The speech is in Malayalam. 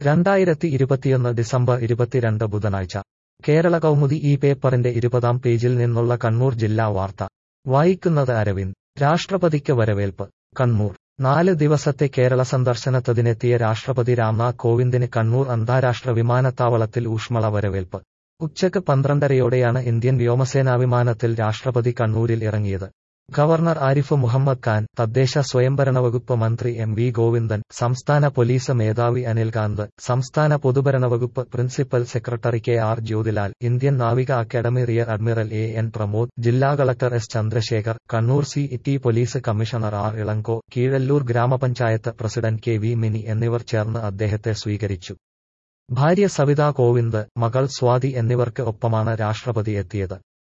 രണ്ടായിരത്തി ഇരുപത്തിയൊന്ന് ഡിസംബർ ഇരുപത്തിരണ്ട് ബുധനാഴ്ച കേരള കൗമുദി ഈ പേപ്പറിന്റെ ഇരുപതാം പേജിൽ നിന്നുള്ള കണ്ണൂർ ജില്ലാ വാർത്ത വായിക്കുന്നത് അരവിന്ദ് രാഷ്ട്രപതിക്ക് വരവേൽപ്പ് കണ്ണൂർ നാല് ദിവസത്തെ കേരള സന്ദർശനത്തതിനെത്തിയ രാഷ്ട്രപതി രാംനാഥ് കോവിന്ദിന് കണ്ണൂർ അന്താരാഷ്ട്ര വിമാനത്താവളത്തിൽ ഊഷ്മള വരവേൽപ്പ് ഉച്ചക്ക് പന്ത്രണ്ടരയോടെയാണ് ഇന്ത്യൻ വ്യോമസേനാ വിമാനത്തിൽ രാഷ്ട്രപതി കണ്ണൂരിൽ ഇറങ്ങിയത് ഗവർണർ ആരിഫ് മുഹമ്മദ് ഖാൻ തദ്ദേശ സ്വയംഭരണ വകുപ്പ് മന്ത്രി എം വി ഗോവിന്ദൻ സംസ്ഥാന പോലീസ് മേധാവി അനിൽകാന്ത് സംസ്ഥാന പൊതുഭരണ വകുപ്പ് principal secretary K R Jyothilal Indian നാവിക academy rear admiral A N Pramod ജില്ലാ collector S Chandrasekhar Kannur city police commissioner R Ilango Keezhallur ഗ്രാമപഞ്ചായത്ത് പ്രസിഡന്റ് കെ വി മിനി എന്നിവർ ചേർന്ന് അദ്ദേഹത്തെ സ്വീകരിച്ചു ഭാര്യ സവിതാ കോവിന്ദ് മകൾ സ്വാതി എന്നിവർക്ക് ഒപ്പമാണ് രാഷ്ട്രപതി എത്തിയത്